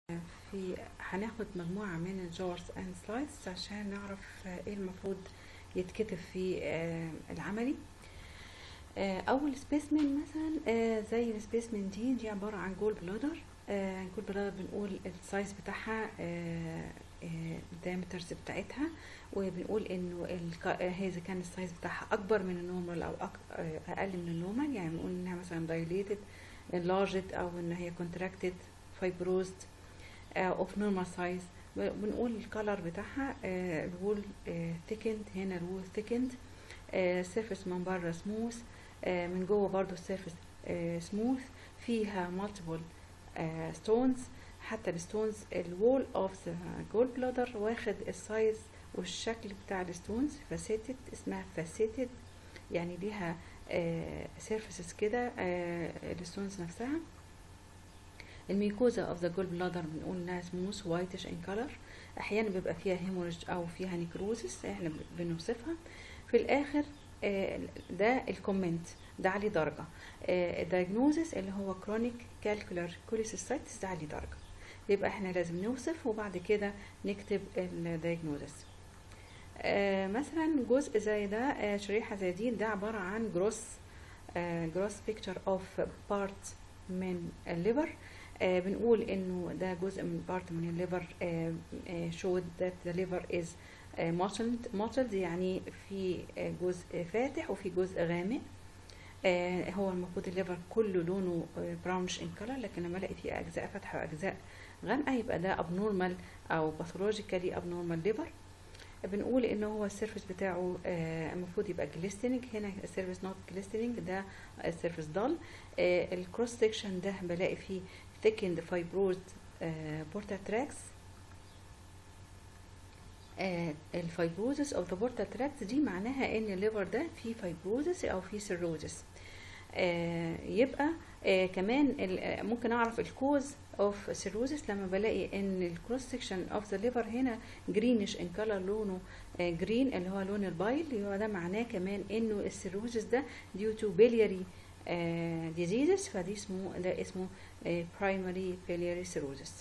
في هناخد مجموعة من الجورز اند سلايدز عشان نعرف ايه المفروض يتكتب في آه، العملي آه، اول سبيسمن مثلا آه، زي السبيسمن دي دي عبارة عن جول بلادر جول بلادر بنقول السايز بتاعها الدايمترز بتاعتها وبنقول انه الك- آه، هذا كان السايز بتاعها اكبر من النورمال او أك- آه، اقل من النورمال يعني بنقول انها مثلا dilated enlarged او ان هي contracted fibrosed اوف نورمال سايز بنقول الكالر بتاعها آه، الوول ثيكند هنا الوول ثيكند سيرفيس من بره سموث من جوه برضو السيرفيس سموث فيها مالتيبل ستونز حتى الستونز الوول اوف ذا جول بلادر واخد السايز والشكل بتاع الستونز فاسيتد اسمها فاسيتد يعني ليها سيرفيسز كده الستونز نفسها الميكوزا اوف ذا جول بلادر بنقول انها سموث وايتش ان كلر احيانا بيبقى فيها هيموريج او فيها نيكروزس احنا بنوصفها في الاخر آه، ده الكومنت ده عليه درجه الدايجنوزس اللي هو كرونيك كالكولار كوليسيستايتس ده عليه درجه يبقى احنا لازم نوصف وبعد كده نكتب الدايجنوزس آه، مثلا جزء زي ده آه، شريحه زي دي ده عباره عن جروس جروس بيكتشر اوف بارت من الليفر آه بنقول انه ده جزء من بارت من الليفر آه آه showed that the liver is آه mottled mottled يعني في آه جزء فاتح وفي جزء غامق آه هو المفروض الليفر كله لونه براونش ان كلر لكن لما الاقي فيه اجزاء فاتحه واجزاء غامقه يبقى ده abnormal او باثولوجيكالي abnormal liver بنقول ان هو السيرفيس بتاعه آه المفروض يبقى جليستينج هنا السيرفيس نوت جليستينج ده السيرفيس ضل آه الكروس سيكشن ده بلاقي فيه thickened fibrosed portal tracts الفايبروزس او ذا بورتال تراكت دي معناها ان الليفر ده فيه فايبروزس او فيه سيروزس يبقى آه كمان ممكن اعرف الكوز اوف سيروزس لما بلاقي ان الكروس سكشن اوف ذا ليفر هنا جرينش ان كلر لونه جرين اللي هو لون البايل يبقى ده معناه كمان انه السيروزس ده ديو تو بيلياري ديزيزز فدي اسمه ده اسمه برايمري بيلياري سيروزس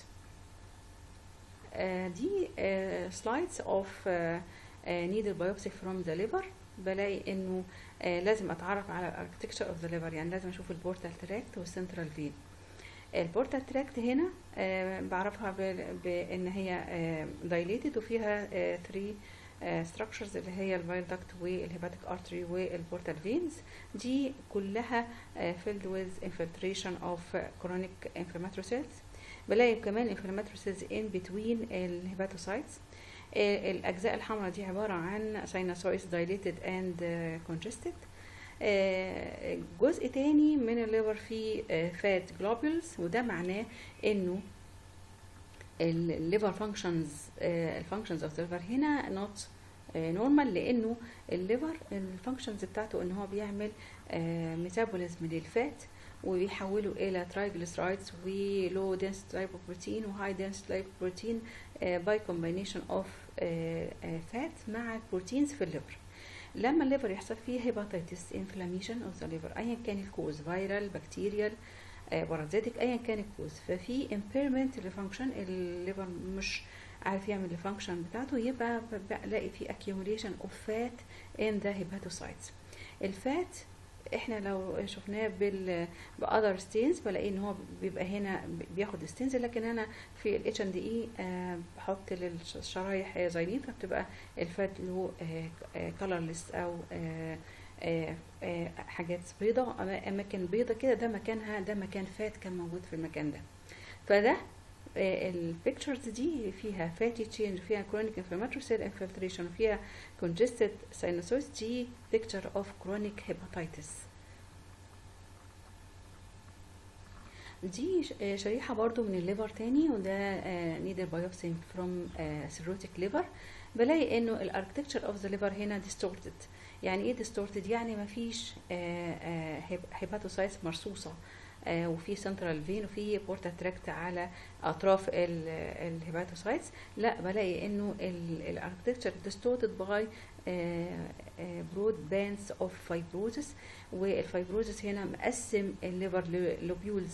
دي سلايدز اوف نيدل بايوبسي فروم ذا ليفر بلاقي انه uh, لازم اتعرف على الاركتكتشر اوف ذا ليفر يعني لازم اشوف البورتال تراكت والسنترال فين البورتال تراكت هنا uh, بعرفها بان هي دايليتد uh, وفيها 3 ستراكشرز اللي هي الفايل داكت والهيباتيك ارتري والبورتال فينز دي كلها filled with infiltration of chronic inflammatory cells بلاقي كمان inflammatory cells in between الهيباتوسايتس الاجزاء الحمراء دي عباره عن sinusoids dilated and congested جزء تاني من الليفر فيه فات جلوبولز وده معناه انه الليفر فانكشنز الفانكشنز اوف الليفر هنا نوت نورمال لانه الليفر الفانكشنز بتاعته ان هو بيعمل ميتابوليزم للفات وبيحوله الى ترايجليسرايدز ولو دنس لايبوبروتين وهاي دنس لايبوبروتين باي كومبينيشن اوف فات مع بروتينز في الليفر لما الليفر يحصل فيه هيباتيتس انفلاميشن اوف ذا ليفر ايا كان الكوز فيرال بكتيريال بارازيتك ايا كان الكوز ففي امبيرمنت لفانكشن الليفر مش عارف يعمل الفانكشن بتاعته يبقى بلاقي في accumulation of fat in the hepatocytes الفات احنا لو شفناه بال باذر ستينز بلاقي ان هو بيبقى هنا بياخد ستينز لكن انا في الاتش ان دي اي بحط للشرايح زايلين فبتبقى الفات له كلرلس او آه آه آه حاجات بيضة اماكن بيضة كده ده مكانها ده مكان فات كان موجود في المكان ده فده البيكتشرز دي فيها فاتي تشينج فيها كرونيك انفلاماتوري سيل انفلتريشن فيها congested sinusoids دي بيكتشر اوف كرونيك هيباتيتس دي شريحة برضو من الليفر تاني وده نيدل بايوبسي فروم سيروتيك ليفر بلاقي انه الاركتكتشر اوف ذا ليفر هنا ديستورتد يعني ايه ديستورتد يعني مفيش هيباتوسايتس مرصوصه آه وفي سنترال فين وفي بورتا تراكت على اطراف الهيباتوسايتس لا بلاقي انه الاركتكتشر ديستورتد باي برود بانس اوف فايبروزس والفايبروزس هنا مقسم الليفر لوبيولز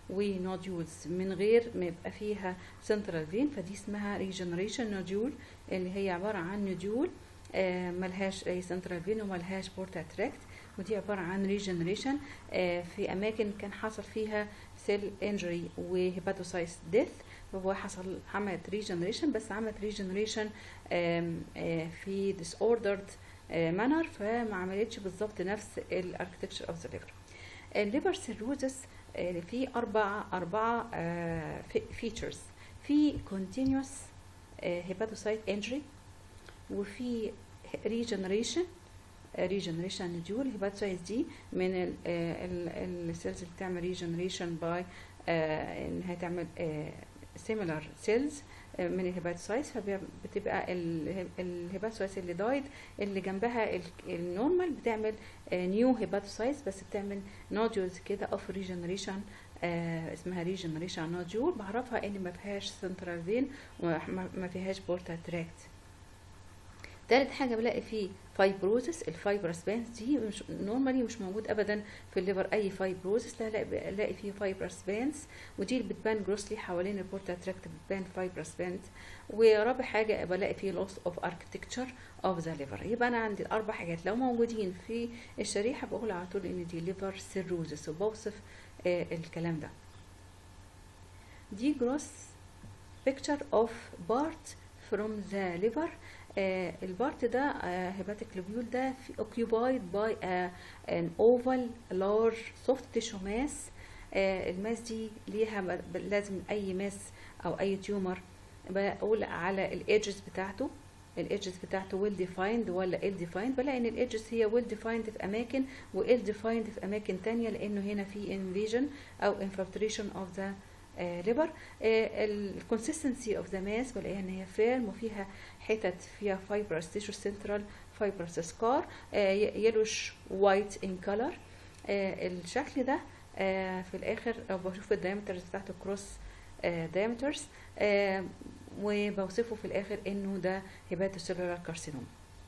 ونوديولز من غير ما يبقى فيها سنترال فين فدي اسمها ريجنريشن نوديول اللي هي عباره عن نوديول آه ملهاش اي سنترال فين وملهاش بورتا تراكت ودي عباره عن ريجنريشن آه في اماكن كان حصل فيها سيل انجري وهيباتوسايس ديث وهو حصل عملت ريجنريشن بس عملت ريجنريشن في disordered مانر فما عملتش بالظبط نفس الاركتكتشر اوف ذا ليفر الليفر سيروزس في اربع اربعه فيتشرز في continuous هيباتوسايت انجري وفي ريجنريشن ريجنريشن نديول الهيباتوسايت دي من السيلز اللي بتعمل ريجنريشن باي انها تعمل سيميلار سيلز من الهيباتوسايتس فبتبقى الهيباتوسايتس اللي دايد اللي جنبها النورمال بتعمل نيو هيباتوسايتس بس بتعمل نوديولز كده اوف ريجنريشن اسمها ريجنريشن نوديول بعرفها ان ما فيهاش سنترال فين وما فيهاش بورتا تراكت تالت حاجه بلاقي فيه فايبروزس الفايبرس بانز دي مش نورمالي مش موجود ابدا في الليفر اي فايبروزس لا الاقي فيه فايبرس بانز ودي اللي بتبان جروسلي حوالين البورتا تراكت بتبان فايبرس بانز ورابع حاجه بلاقي فيه لوس اوف اركتكتشر اوف ذا ليفر يبقى انا عندي الاربع حاجات لو موجودين في الشريحه بقول على طول ان دي ليفر سيروزس وبوصف آه الكلام ده دي جروس picture of part from the liver آه البارت ده هيباتيك آه لوبيول ده occupied by a, an oval large soft tissue mass آه الماس دي ليها لازم اي ماس او اي تيومر بقول على الايدجز بتاعته الايدجز بتاعته ويل ديفايند ولا ال ديفايند بلاقي ان الايدجز هي ويل ديفايند في اماكن وال ديفايند في اماكن تانية لانه هنا في انفيجن او انفلتريشن اوف ذا ليفر الكونسستنسي اوف ذا ماس بلاقيها ان هي فيرم وفيها حتت فيها فايبرس تيشو سنترال فايبرس سكار يلوش وايت ان كلر الشكل ده آه في الاخر بشوف الدايمترز بتاعته كروس دايمترز وبوصفه في الاخر انه ده هيباتوسيلولار كارسينوم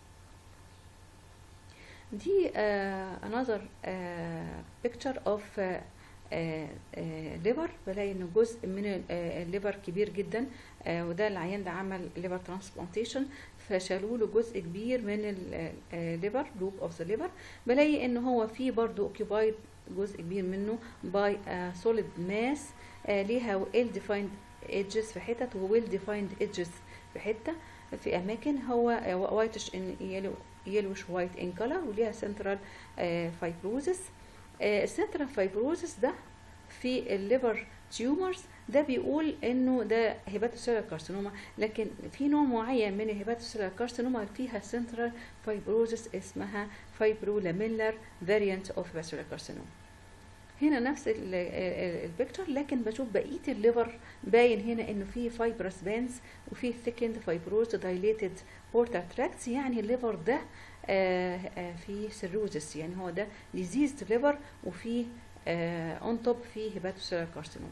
دي uh, another uh, picture of uh, ليفر بلاقي انه جزء من الليفر كبير جدا وده العيان ده عمل ليفر ترانسبلانتيشن فشالوا له جزء كبير من الليفر لوب اوف ذا ليفر بلاقي ان هو في برضو اوكيبايد جزء كبير منه باي سوليد ماس ليها ويل ديفايند ايدجز في حتت وويل ديفايند ايدجز في حته في اماكن هو وايتش ان يلو يلوش وايت ان كلر وليها سنترال فايبروزس السنترال فايبروزس ده في الليفر تيومرز ده بيقول انه ده هيباتوسيلر كارسينوما لكن في نوع معين من الهيباتوسيلر كارسينوما فيها سنترال فايبروزس اسمها فايبرولاميلر فاريانت اوف هيباتوسيلر كارسينوما هنا نفس البيكتشر لكن بشوف بقيه الليفر باين هنا انه في فايبرس بانز وفي ثيكند فايبروز دايليتد بورتال تراكتس يعني الليفر ده آآ آآ في سيروزس يعني هو ده ديزيزد ليفر وفي اون توب في هيباتوسيلر كارسينوم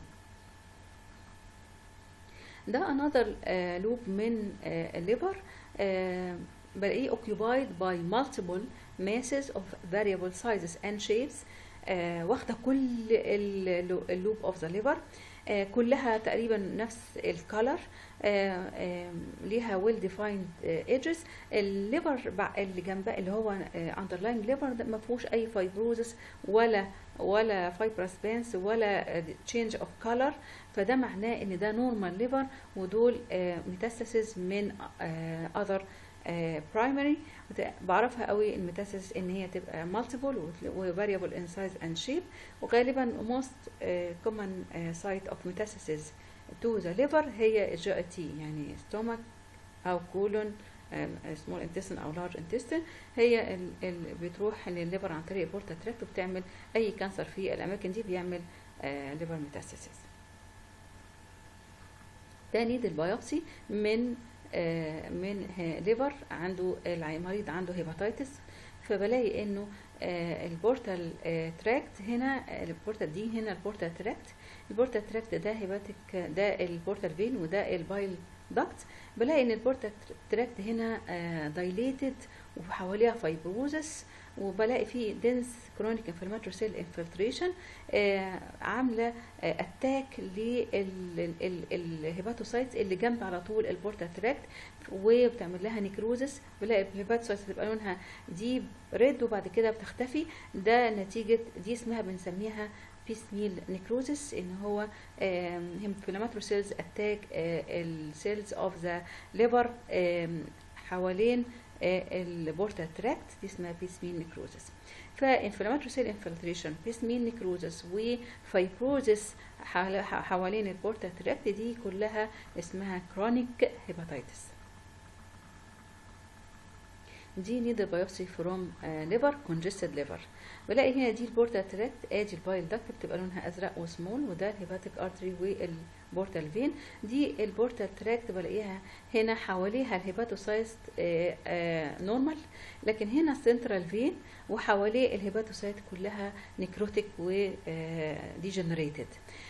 ده انذر لوب من الليفر بلاقيه occupied by multiple masses of variable sizes and shapes آه واخده كل اللوب اوف ذا ليفر آه كلها تقريبا نفس الكالر آه ليها ويل ديفايند ايدجز الليفر اللي جنبها اللي هو اندرلاين ليفر ما فيهوش اي فايبروزس ولا ولا فايبرس بانس ولا تشينج اوف كالر فده معناه ان ده نورمال ليفر ودول ميتاستاسيز من اذر برايمري بعرفها قوي الميتاسيس ان هي تبقى مالتيبل وفاريبل ان سايز اند شيب وغالبا most كومن سايت اوف metastasis تو ذا ليفر هي الجي اي تي يعني ستومك او كولون سمول انتستين او لارج انتستين هي اللي بتروح للليفر عن طريق البورتا تراكت وبتعمل اي كانسر في الاماكن دي بيعمل ليفر ميتاسيسز ده نيد البيوبسي من من ليفر عنده المريض عنده هيباتيتس فبلاقي انه البورتال تراكت هنا البورتال دي هنا البورتال تراكت البورتال تراكت ده هيباتيك ده البورتال فين وده البايل داكت بلاقي ان البورتال تراكت هنا دايليتد وحواليها فايبروزس وبلاقي فيه دنس كرونيك انفلاماتوري سيل انفلتريشن عامله اتاك للهيباتوسايتس اللي جنب على طول البورتا تراكت وبتعمل لها نيكروزس بلاقي الهيباتوسايتس بتبقى لونها ديب ريد وبعد كده بتختفي ده نتيجه دي اسمها بنسميها بيسميل نيكروزس ان هو هيموفيلاماتوري سيلز اتاك السيلز اوف ذا ليفر حوالين البورتا تراكت دي اسمها بيسميل نيكروزس فانفلاماتوري سيل انفلتريشن بيسميل نيكروزس وفايبروزس حوالين البورتا تراكت دي كلها اسمها كرونيك هيباتيتس دي نيدل بايوبسي فروم ليفر كونجستد ليفر بلاقي هنا دي البورتا تراكت ادي البايل داكت بتبقى لونها ازرق وسمول وده الهيباتيك ارتري والبورتال فين دي البورتا تراكت بلاقيها هنا حواليها الهيباتوسايست نورمال لكن هنا السنترال فين وحواليه الهيباتوسايت كلها نيكروتيك وديجنريتد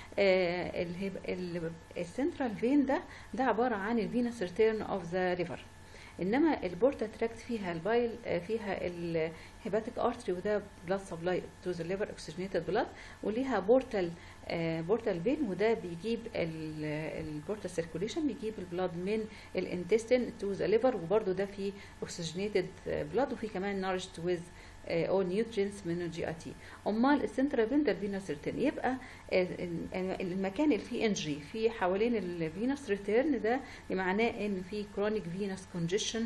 السنترال فين ده ده عباره عن الفينس ريتيرن اوف ذا ريفر انما البورتا تراكت فيها البايل فيها الهيباتيك ارتري وده بلاد سبلاي تو ذا ليفر اوكسجينيتد بلاد وليها بورتال بورتال فين وده بيجيب البورتال سيركوليشن بيجيب البلاد من الانتستين تو ذا ليفر وبرده ده فيه اوكسجينيتد بلاد وفي كمان نارجت ويز او نيوترينز من الجي اي تي امال السنترال فين ده الفينوس ريتيرن يبقى المكان اللي فيه انجري في حوالين الفينوس ريتيرن ده معناه ان في كرونيك فينوس كونجيشن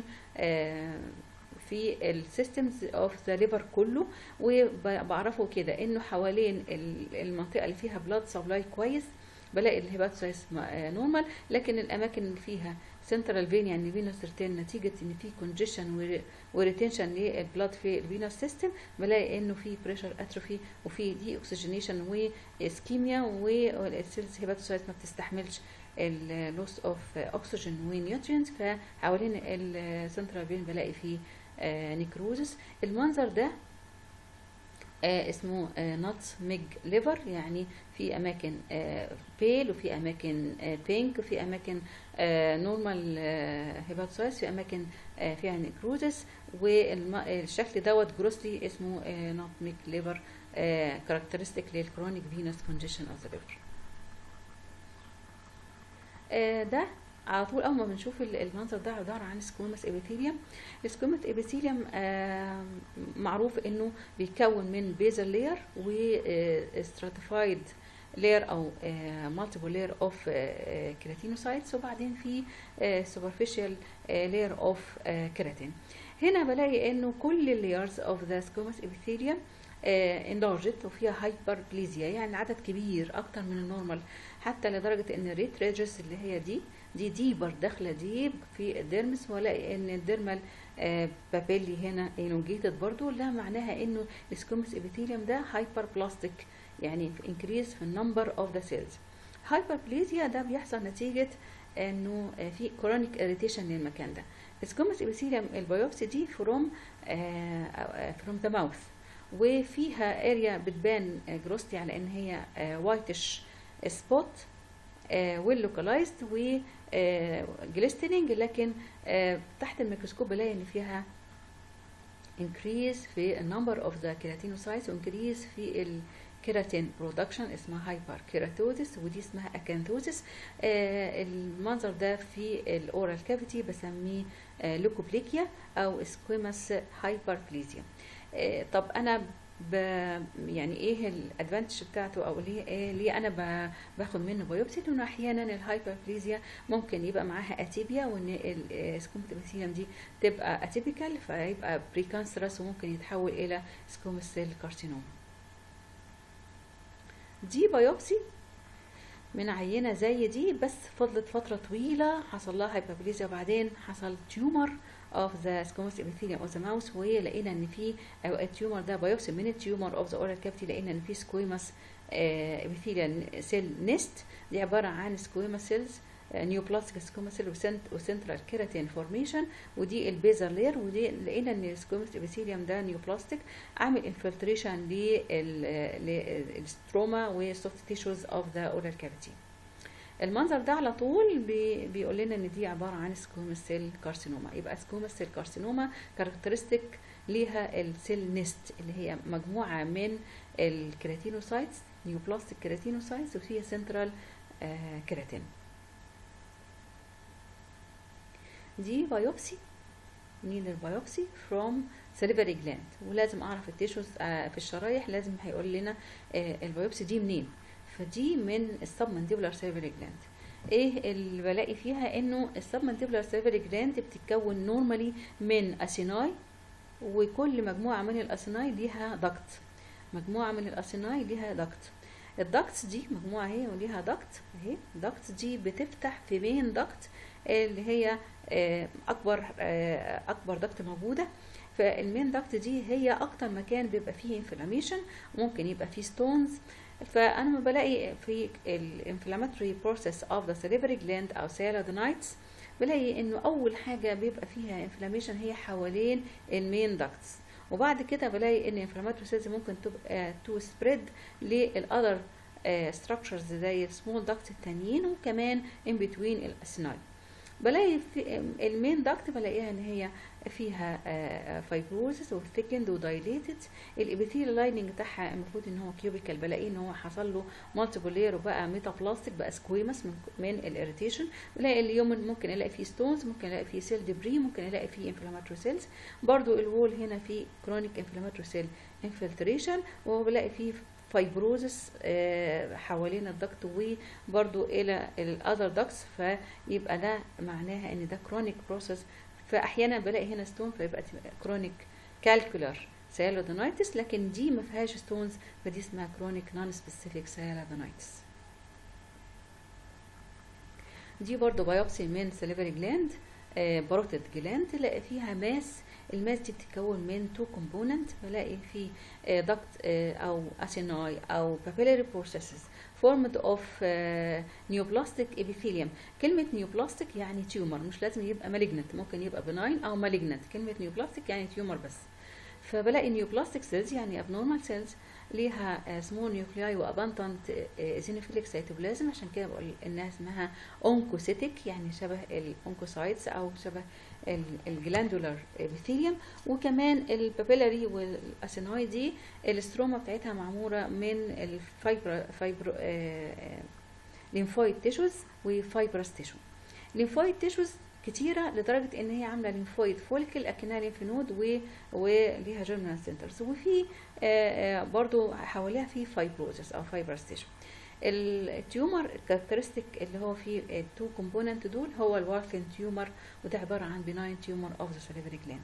في السيستمز اوف ذا ليفر كله وبعرفه كده انه حوالين المنطقه اللي فيها بلاد سبلاي كويس بلاقي الهيباتوسايتس نورمال لكن الاماكن اللي فيها سنترال فين يعني فينوس ريتين نتيجه ان في كونجيشن وريتنشن للبلاد في الفينوس سيستم بلاقي انه في بريشر اتروفي وفي دي اوكسجينيشن واسكيميا والسيلز هيباتوسايت ما بتستحملش اللوس اوف اوكسجين ونيوترينز فحوالين السنترال فين بلاقي فيه نيكروزس المنظر ده آه اسمه آه نوتس ميج ليفر يعني في اماكن آه بيل وفي اماكن بينك وفي اماكن نورمال هيباتوسايتس في اماكن فيها نيكروزس والشكل دوت جروسلي اسمه نوت ميج ليفر كاركترستيك للكرونيك فينوس كونجيشن اوف ذا ليفر ده على طول اول ما بنشوف المنظر ده عباره عن سكوماس ابيثيليوم السكوماس ابيثيليوم آه معروف انه بيتكون من بيزل لير وستراتيفايد لير او مالتيبل لير اوف كيراتينوسايتس وبعدين في سوبرفيشال لير اوف كيراتين هنا بلاقي انه كل الليرز اوف ذا سكوماس ابيثيليوم انلارجت وفيها هايبربليزيا يعني عدد كبير اكتر من النورمال حتى لدرجه ان الريت ريجس اللي هي دي دي ديبر داخله ديب في الديرمس والاقي ان الديرمال آه بابيلي هنا انوجيتد برضو لا معناها انه السكومس ابيثيليوم ده هايبر بلاستيك يعني انكريز في النمبر اوف ذا سيلز هايبربليزيا ده بيحصل نتيجه انه آه في كرونيك اريتيشن للمكان ده السكومس ابيثيليوم البيوبسي دي فروم فروم ذا ماوث وفيها اريا بتبان جروستي على ان هي وايتش سبوت ويل لوكالايزد و جليستنينج لكن تحت الميكروسكوب بلاقي ان فيها increase في النمبر اوف ذا كيراتينوسايتس وانكريز في الكيراتين برودكشن اسمها هايبر كيراتوزيس ودي اسمها اكانثوزيس آه المنظر ده في الاورال كافيتي بسميه آه لوكوبليكيا او سكويماس هايبربليزيا آه طب انا ب يعني ايه الادفانتج بتاعته او ليه إيه ليه انا ب... باخد منه بايوبسي لانه احيانا الهايبربليزيا ممكن يبقى معاها اتيبيا وان السكومت ابيثيليوم دي تبقى اتيبيكال فيبقى بريكانسرس وممكن يتحول الى سكومس سيل كارسينوما دي بايوبسي من عينه زي دي بس فضلت فتره طويله حصل لها هايبربليزيا وبعدين حصل تيومر of the squamous epithelium of the mouse ولقينا ان في التيومر ده بايوبسي من التيومر of the oral cavity لقينا ان في squamous epithelial cell nest دي عباره عن squamous cells نيوبلاستيك سكوما سيل وسنترال كيراتين فورميشن ودي البيزر لير ودي لقينا ان السكومس ابيثيليوم ده نيوبلاستيك عامل انفلتريشن للستروما والسوفت تيشوز اوف ذا اورال كافيتي المنظر ده على طول بي بيقول لنا ان دي عباره عن سكومس سيل كارسينوما يبقى سكومس سيل كارسينوما كاركترستيك ليها السيل نست اللي هي مجموعه من الكيراتينوسايتس نيوبلاستيك كيراتينوسايتس وفيها سنترال كيراتين دي بايوبسي مين البايوبسي فروم سليفري جلاند ولازم اعرف التيشوز في الشرايح لازم هيقول لنا البايوبسي دي منين فدي من السبمنديبولار سليفري جلاند ايه اللي بلاقي فيها انه السبمنديبولار سليفري جلاند بتتكون نورمالي من اسيناي وكل مجموعه من الاسيناي ليها دكت مجموعه من الاسيناي ليها دكت الدكتس دي مجموعه هي وليها دكت اهي الدكتس دي بتفتح في مين دكت اللي هي اكبر اكبر دكت موجوده فالمين دكت دي هي اكتر مكان بيبقى فيه انفلاميشن ممكن يبقى فيه ستونز فانا ما بلاقي في الانفلاماتوري بروسيس اوف ذا سليفري جلاند او سيلادونايتس بلاقي انه اول حاجه بيبقى فيها انفلاميشن هي حوالين المين دكتس وبعد كده بلاقي ان انفلاماتوري سيلز ممكن تبقى تو سبريد للاذر ستراكشرز زي السمول دكت التانيين وكمان ان بتوين الاسناي بلاقي في المين داكت بلاقيها ان هي فيها فايبروزس وثيكند ودايليتد الابيثيل لايننج بتاعها المفروض ان هو كيوبيكال بلاقيه ان هو حصل له مالتيبل لير وبقى ميتابلاستيك بقى سكويمس من, من الاريتيشن بلاقي اليوم ممكن الاقي فيه ستونز ممكن الاقي فيه سيل ديبري ممكن الاقي فيه انفلاماتوري سيلز برضو الوول هنا فيه كرونيك انفلاماتوري سيل انفلتريشن وبلاقي فيه فايبروزس حوالين الضغط وبرضو الى الاذر دكتس فيبقى ده معناها ان ده كرونيك بروسيس فاحيانا بلاقي هنا ستون فيبقى كرونيك كالكولار سيالودونايتس لكن دي ما فيهاش ستونز فدي اسمها كرونيك نون سبيسيفيك سيالودونايتس دي برضو بايوبسي من سليفري جلاند باروتيد جلاند تلاقي فيها ماس الماس دي بتتكون من تو كومبوننت بلاقي في دكت او اسيناي او بابيلاري بروسيسز formed of neoplastic epithelium كلمة neoplastic يعني تيومر مش لازم يبقى malignant ممكن يبقى benign أو malignant كلمة neoplastic يعني تيومر بس فبلاقي neoplastic cells يعني abnormal cells ليها سمول نيوكلياي وابانتنت زينوفيليك سيتوبلازم عشان كده بقول انها اسمها اونكوسيتيك يعني شبه الاونكوسايتس او شبه الجلاندولار ابيثيليوم وكمان البابيلاري والاسيناي دي الاستروما بتاعتها معموله من الفايبر فايبر ليمفويد تيشوز وفايبرس تيشو ليمفويد تيشوز كتيره لدرجه ان هي عامله ليمفويد فوليكل اكنها ليمف نود و... وليها جيرمينال سنترز وفي برضو حواليها في فايبروزس او فايبرس تيشو التيومر الكاركترستيك اللي هو فيه التو كومبوننت دول هو الوارفين تيومر وده عباره عن بناين تيومر اوف ذا سليفري جلاند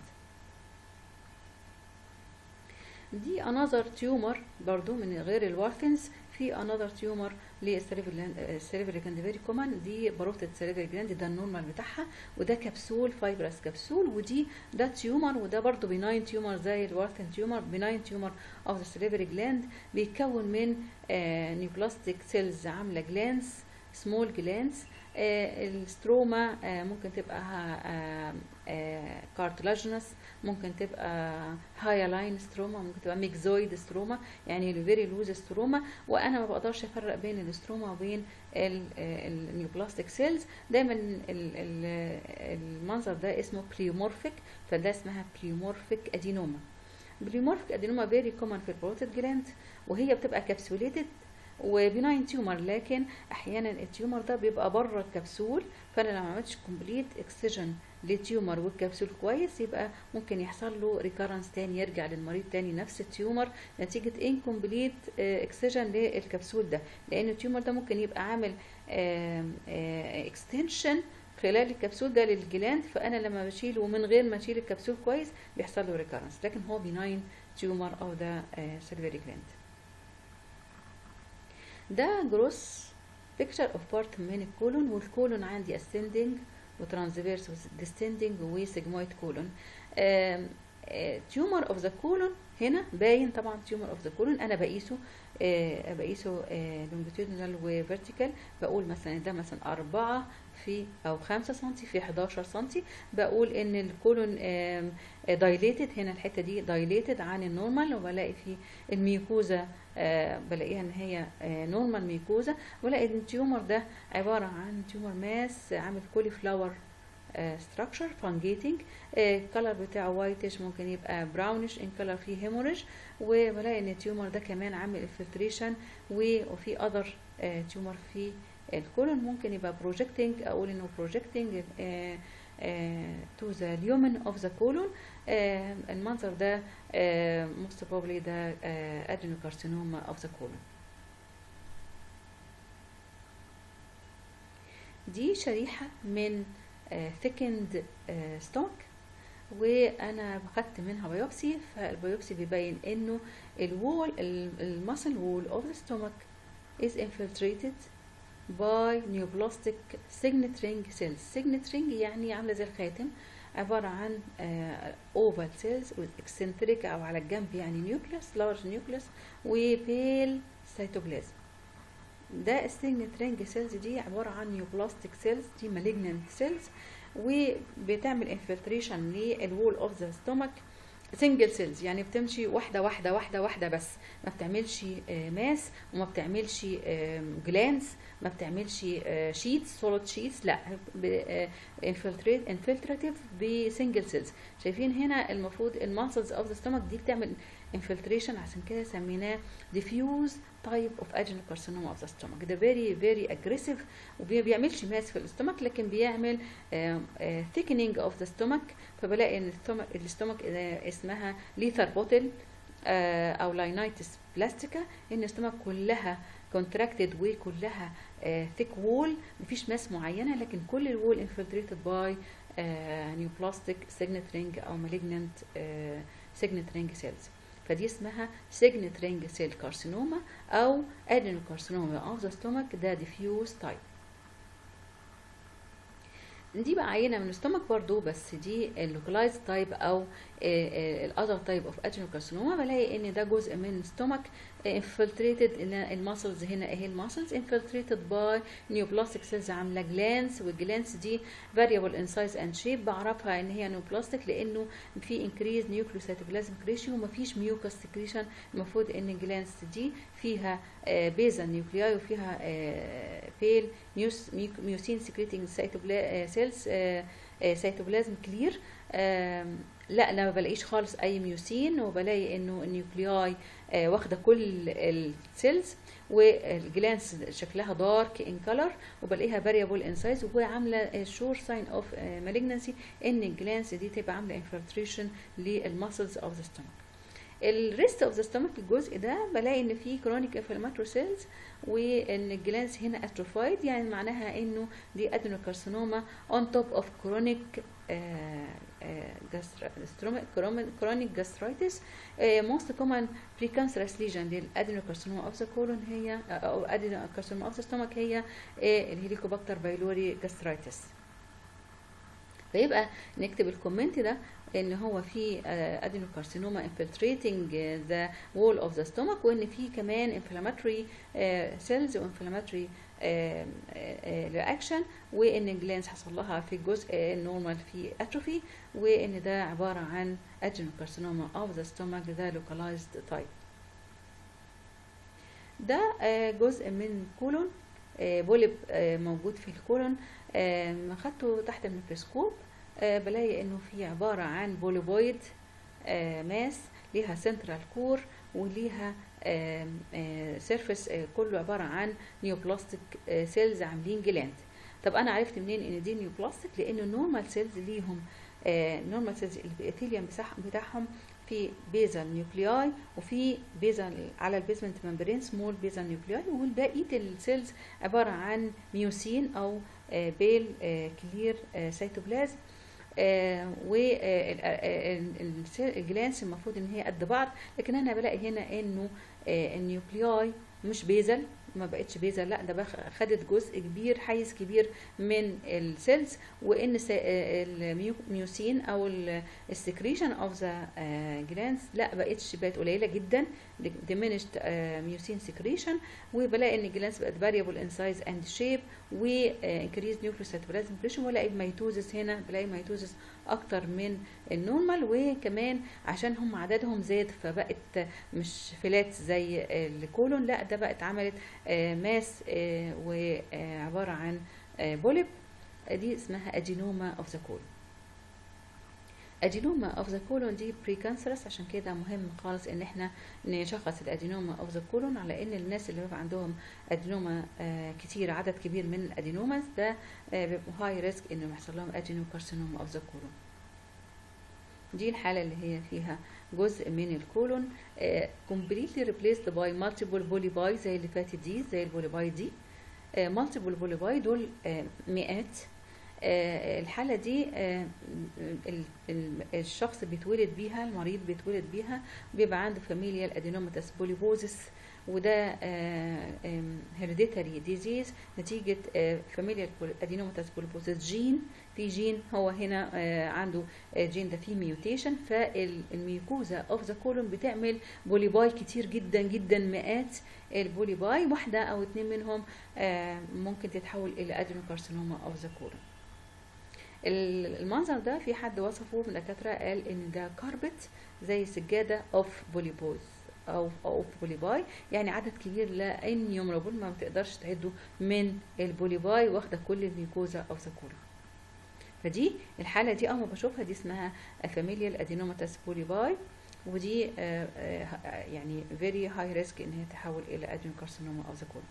دي انذر تيومر برضو من غير الوارفينز في انذر تيومر للسليفري جلاند فيري كومن دي باروتة سليفري جلاند ده النورمال بتاعها وده كبسول فايبرس كبسول ودي ده تيومر وده برضو بناين تيومر زي الوارفين تيومر بناين تيومر اوف ذا سليفري جلاند بيتكون من نيوبلاستيك سيلز عامله جلانس سمول جلانس آه الستروما آه ممكن تبقى آه كارتلاجنس ممكن تبقى هايلاين ستروما ممكن تبقى ميكزويد ستروما يعني فيري لوز ستروما وانا ما بقدرش افرق بين الستروما وبين النيوبلاستيك سيلز دايما المنظر ده اسمه بريومورفيك فده اسمها بريومورفيك ادينوما بريومورفيك ادينوما فيري كومن في البروتيد جلاند وهي بتبقى كابسوليتد وبناين تيومر لكن احيانا التيومر ده بيبقى بره الكبسول فانا لو ما عملتش كومبليت اكسجن للتيومر والكبسول كويس يبقى ممكن يحصل له ريكارنس تاني يرجع للمريض تاني نفس التيومر نتيجه انكمبليت اكسجن للكبسول ده لان التيومر ده ممكن يبقى عامل اكستنشن خلال الكبسول ده للجلاند فانا لما بشيله ومن غير ما اشيل الكبسول كويس بيحصل له ريكارنس لكن هو بناين تيومر او ده سيلفري جلاند ده جروس بيكتشر اوف بارت من الكولون والكولون عندي ascending وترانسفيرس وديستندنج وسيجمويد كولون تيومر اوف ذا كولون هنا باين طبعا تيومر اوف ذا كولون انا بقيسه آه بقيسه لونجيتودينال وفيرتيكال بقول مثلا ده مثلا أربعة في أو خمسة سنتي في 11 سنتي بقول إن الكولون دايليتد هنا الحتة دي دايليتد عن النورمال وبلاقي في الميوكوزا آه بلاقيها ان هي آه نورمال ميكوزا ولاقي ان التيومر ده عباره عن تيومر ماس عامل كولي فلاور ستراكشر فانجيتنج الكلر بتاعه وايتش ممكن يبقى براونش ان كلر فيه هيموريج وبلاقي ان التيومر ده كمان عامل انفلتريشن وفي اذر تيومر في الكولون ممكن يبقى بروجكتنج اقول انه بروجكتنج تو ذا اليومن اوف ذا كولون المنظر ده موست بروبلي ده ادينوكارسينوما اوف ذا كولون دي شريحة من ثيكند ستوك وانا خدت منها بايوبسي فالبايوبسي بيبين انه الوول المسل وول اوف ذا ستومك is infiltrated by neoplastic signet ring cells signet ring يعني عاملة زي الخاتم عبارة عن اوفال سيلز eccentric او على الجنب يعني نيوكليس لارج نيوكليس وبيل سيتوبلازم ده السيجنت رينج سيلز دي عبارة عن نيوبلاستيك سيلز دي مالجننت سيلز وبتعمل انفلتريشن للوول اوف ذا ستومك سنجل سيلز يعني بتمشي واحده واحده واحده واحده بس ما بتعملش ماس وما بتعملش جلانس ما بتعملش شيتس سوليد شيتس لا انفلتريت انفلتراتيف بسنجل سيلز شايفين هنا المفروض الماسلز اوف ذا ستومك دي بتعمل انفلتريشن عشان كده سميناه diffuse type of adenocarcinoma of the stomach ده very very aggressive وما بيعملش ماس في الاستومك لكن بيعمل uh, uh, thickening of the stomach فبلاقي ان الستومك الاستومك اسمها ليثر بوتل uh, او لاينايتس بلاستيكا ان الاستومك كلها كونتراكتد وكلها ثيك وول مفيش ماس معينه لكن كل الوول انفلتريتد باي نيوبلاستيك سيجنت رينج او مالجننت سيجنت رينج سيلز فدي اسمها سيجنت رينج سيل كارسينوما او ادينوكارسينوما اوف ذا ستومك ده ديفيوز تايب دي بقى عينه من الستومك برضو بس دي اللوكلايز تايب او الاذر تايب اوف ادينوكارسينوما بلاقي ان ده جزء من الستومك infiltrated الماسلز هنا اهي الماسلز infiltrated by neoplastic cells عامله جلانس والجلانس دي variable in size and shape بعرفها ان هي neoplastic لانه في increased nucleocytoplasmic ratio ومفيش mucus secretion المفروض ان الجلانس دي فيها بيزا نيوكلياي وفيها بيل ميوسين secreting cells سيتوبلازم كلير لا انا ما بلاقيش خالص اي ميوسين وبلاقي انه النيوكلياي آه واخده كل السيلز والجلانس شكلها دارك ان كلر وبلاقيها فاريبل ان سايز وعامله شور ساين اوف مالجنسي ان الجلانس دي تبقى عامله انفلتريشن للماسلز اوف ذا ستومك الريست اوف ذا ستومك الجزء ده بلاقي ان فيه كرونيك انفلاماتوري سيلز وان الجلانس هنا اتروفايد يعني معناها انه دي ادينوكارسينوما اون توب اوف كرونيك chronic gastritis most common precancerous lesion للادينوكارسينوما اوف ذا كولون هي او ادينوكارسينوما اوف ذا ستومك هي الهيليكوباكتر بايلوري جاسترايتس فيبقى نكتب الكومنت ده ان هو في ادينوكارسينوما infiltrating ذا وول اوف ذا stomach وان في كمان inflammatory سيلز وانفلاماتوري رياكشن وان الجلانس حصل لها في الجزء النورمال في اتروفي وان ده عباره عن ادينوكارسينوما اوف ذا stomach ذا localized type ده جزء من كولون بولب موجود في الكولون خدته تحت الميكروسكوب بلاقي انه في عبارة عن بوليبويد ماس ليها سنترال كور وليها سيرفس كله عبارة عن نيوبلاستيك سيلز عاملين جلاند طب انا عرفت منين ان دي نيوبلاستيك لان النورمال سيلز ليهم نورمال سيلز الابيثيليوم بتاعهم في بيزال نيوكلياي وفي بيزال على البيزمنت ممبرين سمول بيزال نيوكلياي والبقيه السيلز عباره عن ميوسين او بيل كلير سيتوبلازم آه والجلانس المفروض ان هي قد بعض لكن انا بلاقي هنا انه آه النيوكلياي مش بيزل ما بقتش بيزل لا ده خدت جزء كبير حيز كبير من السيلز وان الميوسين او السكريشن اوف ذا جلانس لا بقتش بقت قليله جدا diminished ميوسين سكريشن وبلاقي ان الجلانس بقت variable in size and shape و increased nucleocytoplasm pressure ولاقي الميتوزس هنا بلاقي الميتوزس اكتر من النورمال وكمان عشان هم عددهم زاد فبقت مش فلات زي الكولون لا ده بقت عملت ماس وعباره عن بوليب دي اسمها ادينوما اوف ذا كولون ادينوما اوف ذا كولون دي بريكانسرس عشان كده مهم خالص ان احنا نشخص الادينوما اوف ذا كولون على ان الناس اللي بيبقى عندهم ادينوما آه كتير عدد كبير من الادينوماز ده آه بيبقوا هاي ريسك انه يحصل لهم ادينوكارسينوما اوف ذا كولون دي الحالة اللي هي فيها جزء من الكولون completely replaced by multiple polypi زي اللي فاتت دي زي البوليباي دي multiple polypi دول مئات الحالة دي الشخص بيتولد بيها المريض بيتولد بيها بيبقى عنده فاميليال ادينوماتس بوليبوزس وده هيريديتاري ديزيز نتيجة فاميليال ادينوماتس بوليبوزس جين في جين هو هنا عنده جين ده فيه ميوتيشن فالميوكوزا اوف ذا كولون بتعمل بوليباي كتير جدا جدا مئات البوليباي واحدة او اتنين منهم ممكن تتحول الى ادينوكارسينوما اوف ذا كولون المنظر ده في حد وصفه من الدكاترة قال ان ده كاربت زي سجادة اوف بوليبوز او او بوليباي يعني عدد كبير لا ان يمربول ما بتقدرش تعده من البوليباي واخده كل الميكوزا او ساكورا فدي الحالة دي أول ما بشوفها دي اسمها فاميليال ادينوماتس بوليباي ودي آآ آآ يعني very high risk ان هي تحول الى adenocarcinoma of the colon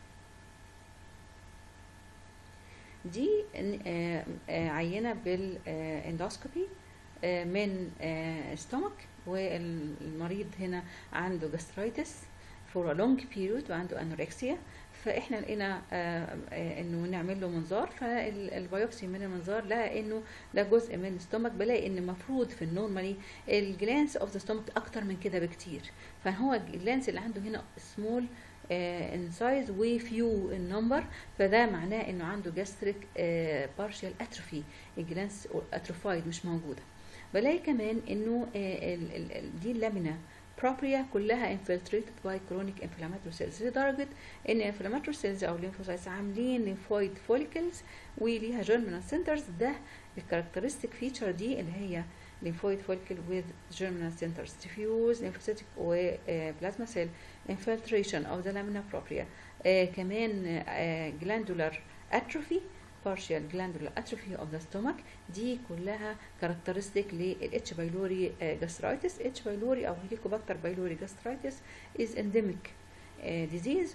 دي عينة بالاندوسكوبي من ستومك والمريض هنا عنده جاسترايتس for a long period وعنده انوركسيا فاحنا لقينا انه نعمل له منظار فالبيوبسي من المنظار لقى انه ده جزء من الستومك بلاقي ان المفروض في النورمالي الجلانس اوف ذا ستومك اكتر من كده بكتير فهو الجلانس اللي عنده هنا سمول ان سايز وفيو النمبر فده معناه انه عنده جاستريك بارشال اتروفي الجلانس اتروفايد مش موجوده بلاقي كمان انه دي اللامينا بروبريا كلها infiltrated by chronic inflammatory cells لدرجة ان inflammatory cells او lymphocytes عاملين lymphoid follicles وليها germinal centers ده الكاركترستيك فيتشر دي اللي هي lymphoid follicle with germinal centers diffuse lymphocytic و plasma cell infiltration of the lamina propria آه كمان آه glandular atrophy partial glandular atrophy of the stomach دي كلها كاركترستيك للاتش بايلوري جاسترايتس اتش بايلوري او هيليكوباكتر بايلوري جاسترايتس از انديميك ديزيز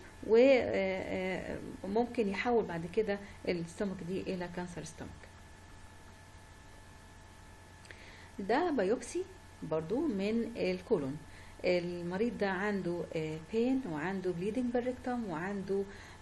وممكن يحول بعد كده الستومك دي الى كانسر ستومك ده بايوبسي برضو من الكولون المريض ده عنده بين وعنده بليدنج بالريكتم وعنده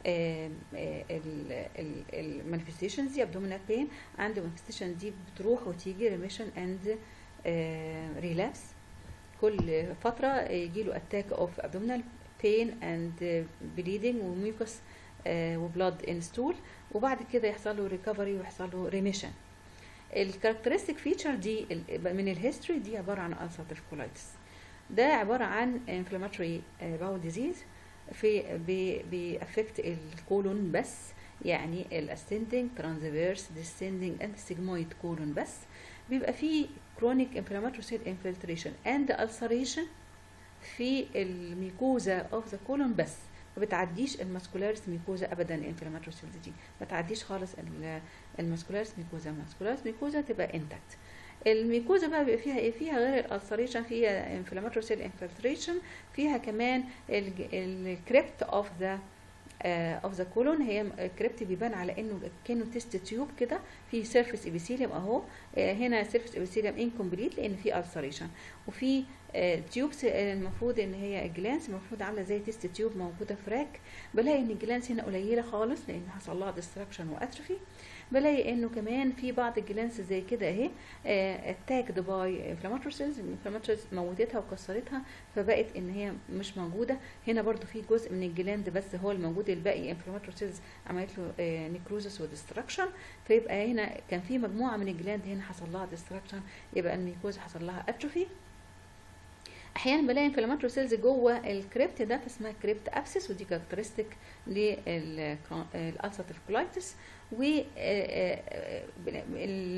المانيفستيشنز دي ابدومينال بين عنده مانيفستيشن دي بتروح وتيجي ريميشن اند ريلابس كل فتره يجي له اتاك اوف ابدومينال بين اند بليدنج وميوكس وبلاد ان ستول وبعد كده يحصل له ريكفري ويحصل له ريميشن الكاركترستيك فيتشر دي من الهيستوري دي عباره عن ulcerative colitis ده عباره عن inflammatory bowel disease في بيأفكت الكولون بس يعني الاسcending transverse descending and sigmoid كولون بس بيبقى فيه chronic inflammatory cell infiltration and ulceration في الميكوزا اوف ذا كولون بس ما بتعديش الماسكولاريس ميكوزا ابدا الانفلاماتوري سيلز دي ما تعديش خالص الماسكولاريس ميكوزا الماسكولاريس ميكوزا تبقى انتكت الميكوزا بقى بيبقى فيها ايه فيها غير الالسريشن فيها انفلاماتوري سيل انفلتريشن فيها كمان الكريبت اوف ذا اوف ذا كولون هي الكريبت بيبان على انه كانه تيست تيوب كده في سيرفيس ابيثيليوم اهو هنا سيرفيس ابيثيليوم انكمبليت لان في السريشن وفي تيوبس المفروض ان هي الجلانس المفروض عامله زي تيست تيوب موجوده في راك بلاقي ان الجلانس هنا قليله خالص لان حصل لها ديستراكشن واتروفي بلاقي انه كمان في بعض الجلانس زي كده اهي اتاكد باي انفلاماتوري سيلز الانفلاماتوري موتتها وكسرتها فبقت ان هي مش موجوده هنا برضو في جزء من الجلاند بس هو الموجود الباقي انفلاماتوري سيلز عملت له نيكروزس وديستراكشن فيبقى هنا كان في مجموعه من الجلاند هنا حصل لها ديستراكشن يبقى الميكوز حصل لها اتروفي احيانا بلاقي انفلاماتوري سيلز جوه الكريبت ده فاسمها كريبت ابسس ودي كاركترستيك للالساتيف كولايتس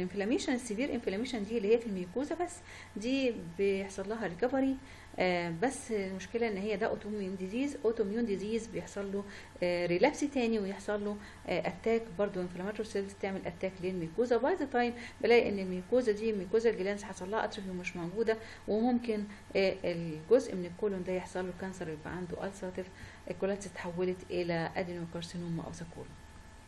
الانفلاميشن السيفير انفلاميشن دي اللي هي في الميوكوزا بس دي بيحصل لها ريكفري آه بس المشكله ان هي ده اوتوميون ديزيز اوتوميون ديزيز بيحصل له آه ريلابس تاني ويحصل له آه اتاك برضو انفلاماتوري سيلز تعمل اتاك للميوكوزا باي ذا تايم بلاقي ان الميوكوزا دي الميوكوزا الجلانس حصل لها اتروفي مش موجوده وممكن آه الجزء من الكولون ده يحصل له كانسر يبقى عنده السراتيف الكولاتس اتحولت الى ادينوكارسينوما اوف ذا كولون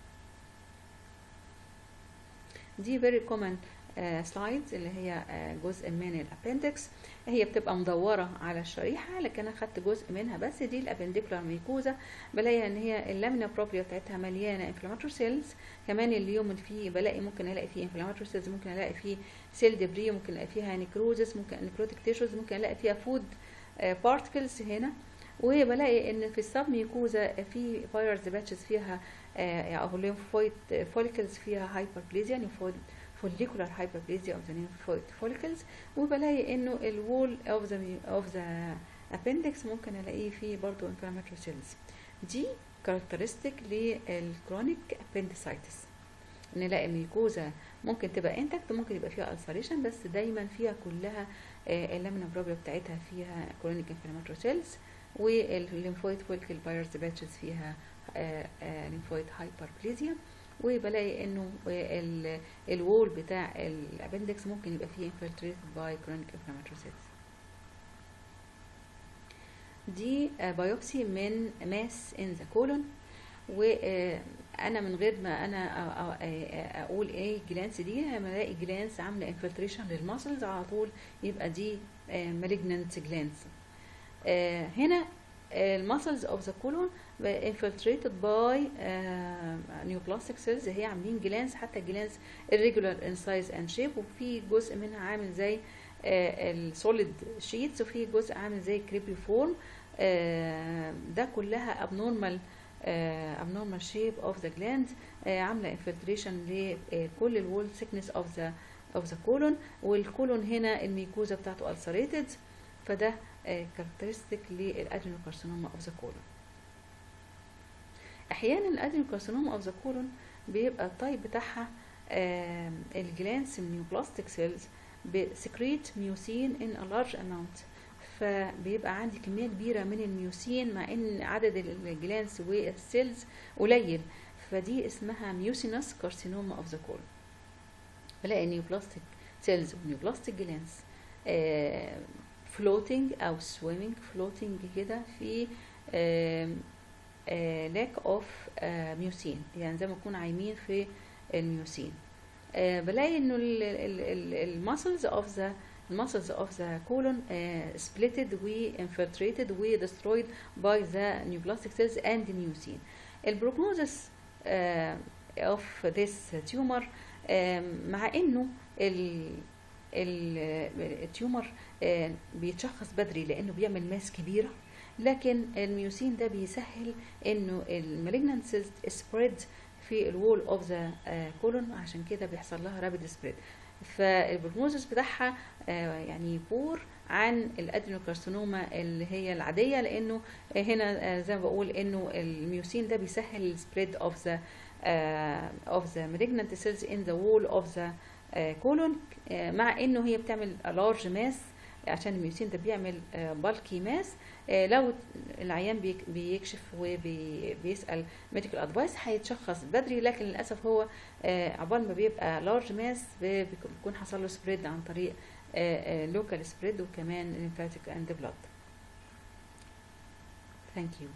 دي very common سلايدز uh, اللي هي uh, جزء من الابندكس هي بتبقى مدوره على الشريحه لكن انا خدت جزء منها بس دي الابنديكولار ميكوزا بلاقي ان هي اللامينا بروبريا بتاعتها مليانه انفلاماتوري سيلز كمان اليوم اللي فيه بلاقي ممكن الاقي فيه انفلاماتوري سيلز ممكن الاقي فيه سيل ديبري ممكن الاقي فيها نيكروزس ممكن نيكروتيك تيشوز ممكن الاقي فيها فود بارتكلز هنا وبلاقي ان في السب ميكوزا في فايرز باتشز فيها او ليمفويد فوليكلز فيها هايبربليزيا ليمفويد follicular hyperplasia of the lymphoid follicles وبلاقي انه الوول of the of the appendix ممكن الاقيه فيه برضو inflammatory cells دي كاركترستيك للكرونيك appendicitis نلاقي ميكوزا ممكن تبقى انتكت ممكن يبقى فيها ulceration بس دايما فيها كلها اللامينا بروبيا بتاعتها فيها كرونيك inflammatory cells والليمفويد فوليكل بايرز باتشز فيها ليمفويد هايبربليزيا وبلاقي انه الوول بتاع الابندكس ممكن يبقى فيه infiltrated by chronic inflammatory cells دي بايوبسي من ماس ان ذا كولون وانا من غير ما انا اقول ايه جلانس دي لما الاقي جلانس عامله انفلتريشن للماسلز على طول يبقى دي مالجنانت جلانس هنا الماسلز اوف ذا كولون infiltrated by uh, neoplastic cells هي عاملين جلانس حتى الجلانس irregular in size and shape وفي جزء منها عامل زي uh, السوليد شيتس وفي جزء عامل زي كريبي فورم uh, ده كلها abnormal uh, abnormal shape of the gland uh, عامله infiltration لكل الوول thickness of the of the colon والكولون هنا الميكوزا بتاعته ulcerated فده كاركترستيك للادينوكارسينوما اوف ذا كولون احيانا الادينوكارسينوما اوف ذا كولون بيبقى التايب بتاعها الجلانس النيوبلاستيك سيلز بسكريت ميوسين ان ا لارج اماونت فبيبقى عندي كميه كبيره من الميوسين مع ان عدد الجلانس والسيلز قليل فدي اسمها ميوسينس كارسينوما اوف ذا كولون بلاقي نيوبلاستيك سيلز ونيوبلاستيك جلانس فلوتنج او سويمنج فلوتنج كده في لاك اوف ميوسين يعني زي ما نكون عايمين في الميوسين آه بلاقي انه الماسلز اوف ذا الماسلز اوف ذا colon uh, splitted و infiltrated و destroyed by the neoplastic cells and the mucin. البروجنوزس uh, of this tumor uh, مع انه ال التيومر بيتشخص بدري لانه بيعمل ماس كبيره لكن الميوسين ده بيسهل انه المالجنانت سيلز سبريد في الوول اوف ذا كولون عشان كده بيحصل لها رابيد سبريد فالبروجنوزس بتاعها يعني بور عن الادينوكارسينوما اللي هي العاديه لانه هنا زي ما بقول انه الميوسين ده بيسهل السبريد اوف ذا اوف ذا malignant cells in the wall of the كولون مع انه هي بتعمل لارج ماس عشان الميوسين ده بيعمل بالكي ماس لو العيان بيكشف وبيسال ميديكال ادفايس هيتشخص بدري لكن للاسف هو عقبال ما بيبقى لارج ماس بيكون حصل له سبريد عن طريق لوكال سبريد وكمان ليمفاتيك اند بلاد ثانك يو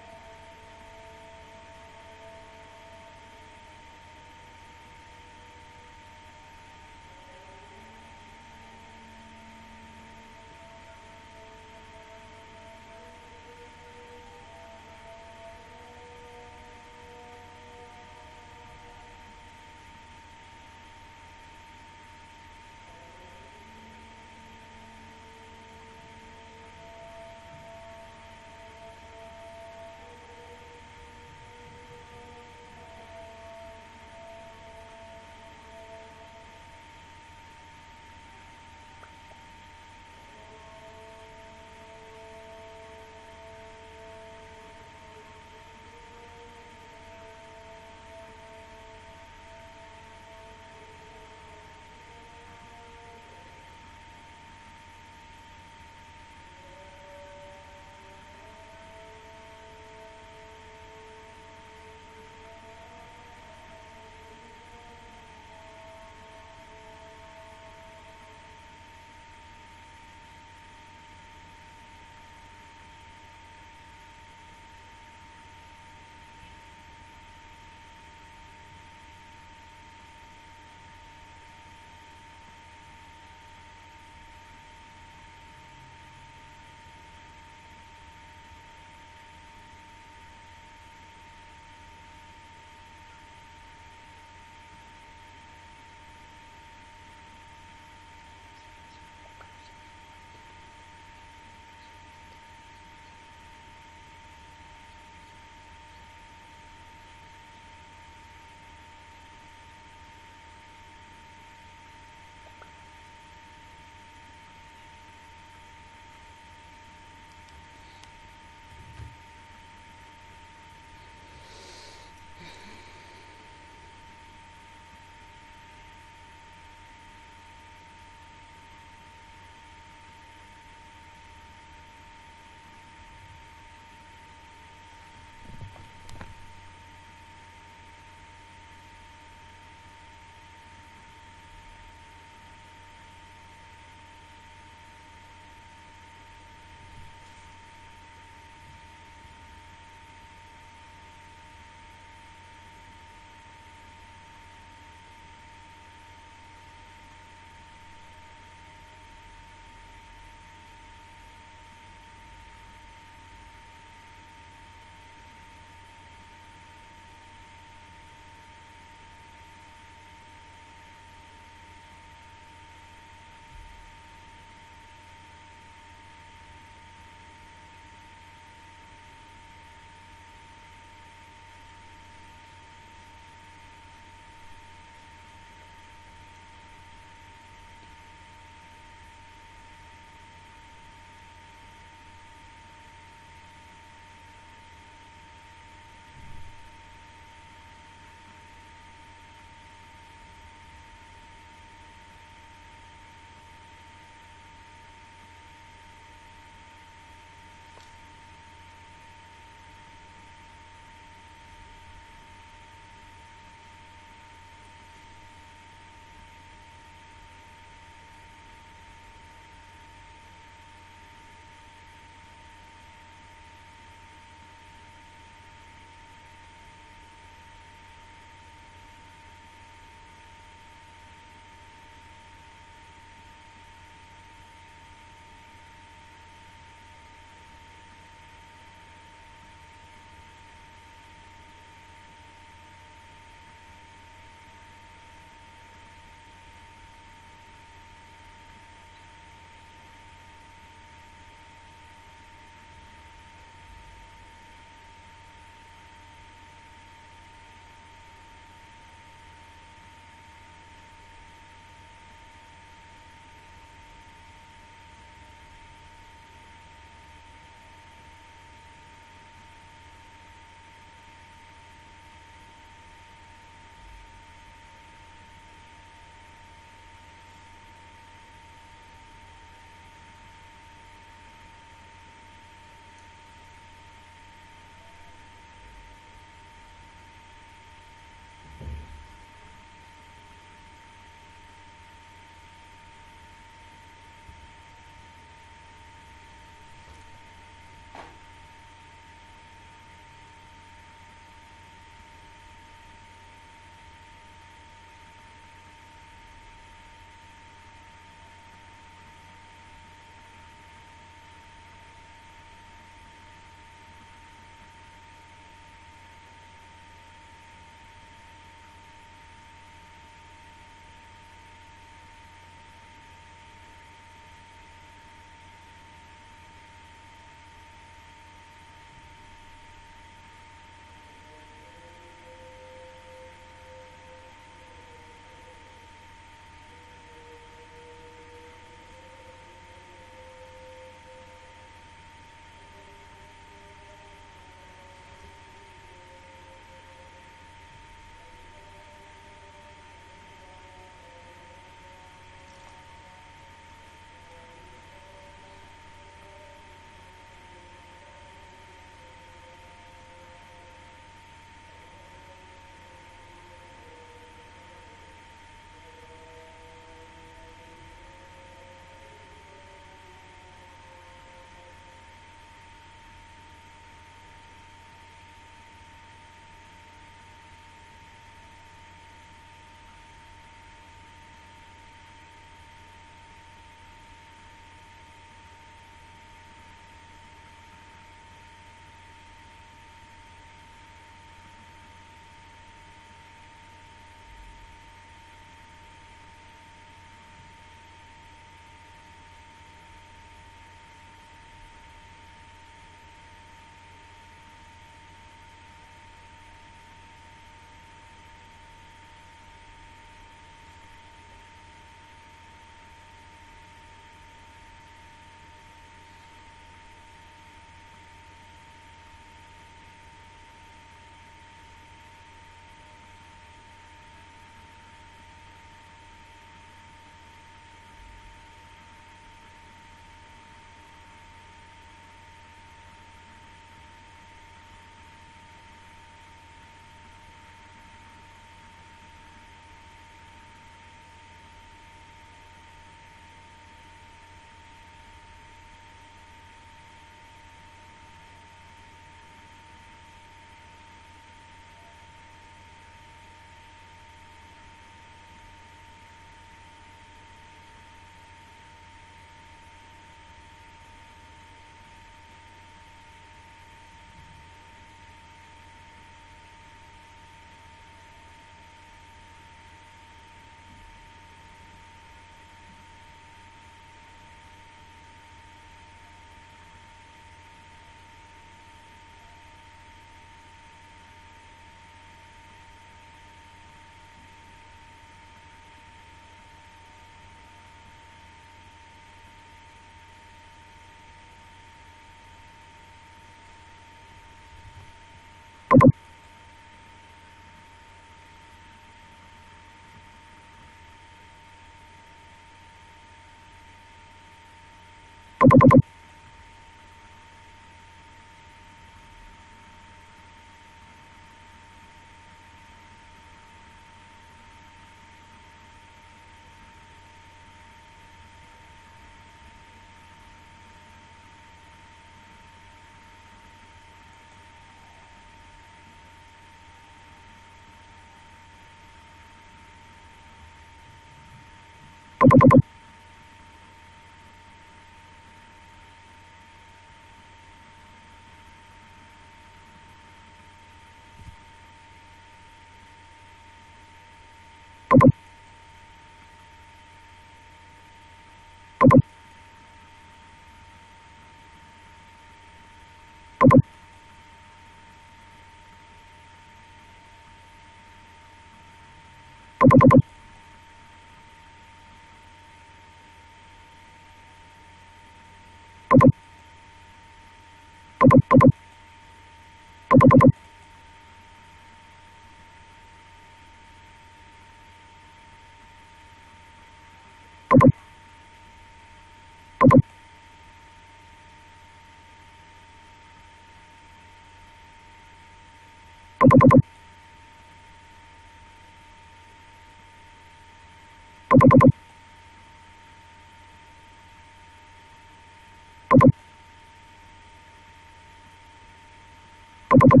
you